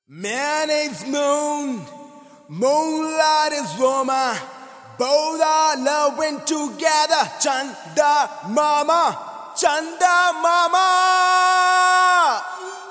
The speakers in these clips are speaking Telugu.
Man is moon, moonlight is woman. Both are loving together. Chanda mama, Chanda mama.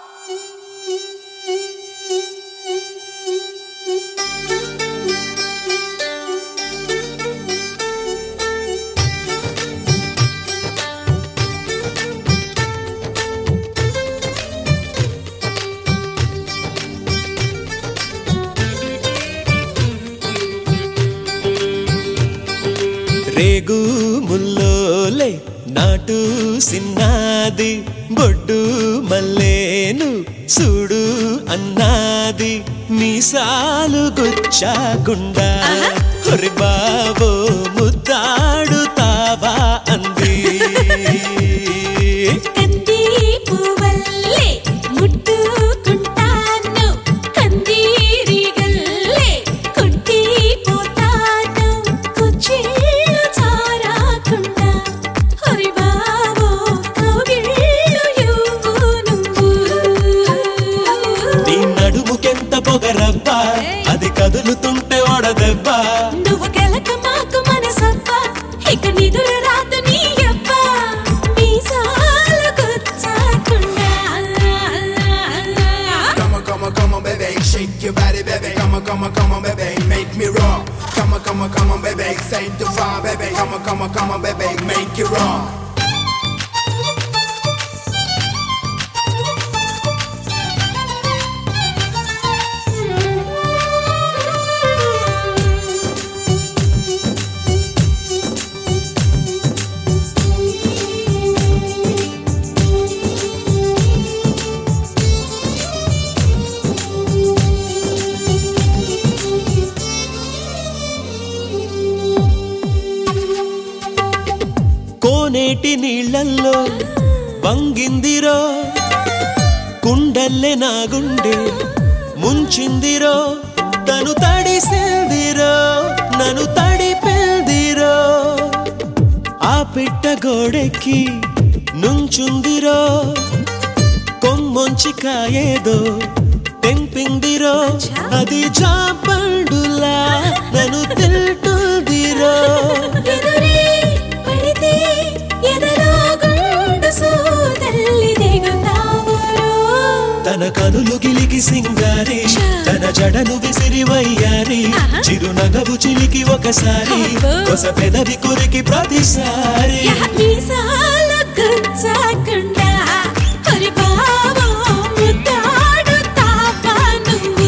రేగు ముల్లోలే నాటు సిన్నాది బొడ్డు మల్లేను చూడు అన్నాది మీసాలు గుచ్చాకుండా హొరి బాబో ముద్దాడుతావా అంది కంది పువ్వల్లే ముట్టుకుంటాను కందిరిగల్లే కుట్టిపోతాను కుచ్చిళ్ళు చారాకుండా హరి బాబో కౌగిళ్ళు ఇవ్వు నువ్వు నీ నడుముకెంత పొగరబ్బా అది కదులుతుంటే ఓడదెబ్బా నువ్వు గెలక మాకు మనసవ్వ ఇక నిదురు రాదు నీ అబ్బ మీసాలు గుచ్చాకుండా Come on, come on, come on, baby, shake your body, baby. Come on, come on, come on, baby, make me rock. Come on, come on, come on, baby, say to far, baby. Come on, come on, come on, baby, make it rock. కోనేటి నీళ్ళల్లో వంగిందిరో కుండల్లే నా గుండె ముంచిందిరో తను తడిసిందిరో నన్ను తడిపిందిరో ఆ పిట్ట గోడెక్కి నుంచుందిరో కొమ్మొంచి కాయేదో తెంపిందిరో అది జాపండులా నన్ను తింటుందిరో ఎదురే పడితే ఎదలో గుండు సోదల్లి దిగుతావురో తన కనులు గిలికి సింగారి తన జడను విసిరి వయ్యారి ఆహా. చిరునగవు చిలికి ఒకసారి అబ్బో. కొస పెదవి కొరికి ప్రతిసారి యహ మీసాలు గుచ్చాకుండా హరి బాబో ముద్దాడుతావా నువ్వు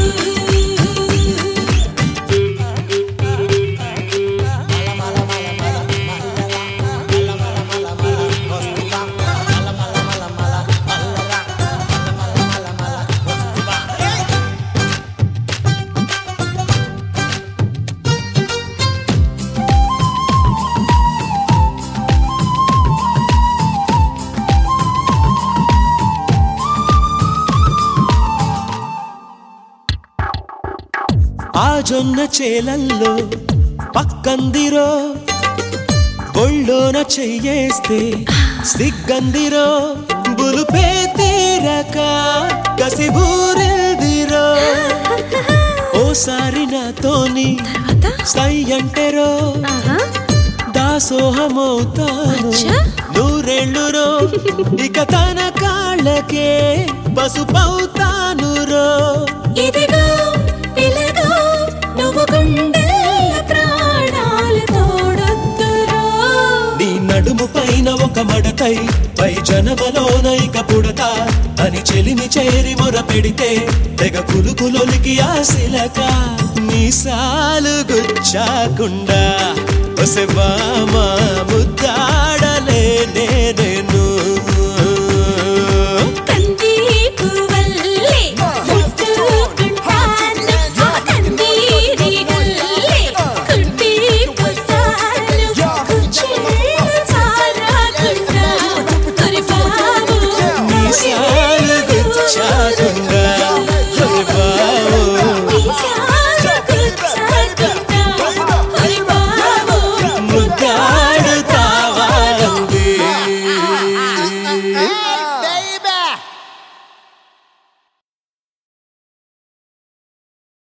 ఆ జొన్న చేలల్లో పక్కందిరో ఒళ్ళోన చెయ్యేస్తే సిగ్గందిరో బులుపే తీరక కసిబూరెల్దిరో ఓసారి నాతోని సై అంటెరో ఆహా దాసోహమవుతాను అచ్చా. నూరెళ్ళురో ఇక తన కాళ్ళకే పసుపవుతాను రో ఇదిగో పిలగో నువ్వు గుండెల ప్రాణాలు తోడొద్దురో నీ నడుము పైన ఒక మడతై పై జనమలోన ఇక పుడతా అని చెలిమి చేరి మొర పెడితే తెగ కులుకులొలికి ఆశిలక మీసాలు గుచ్చాకుండా ఒసెవ్వామా ముద్దాడలే నేనే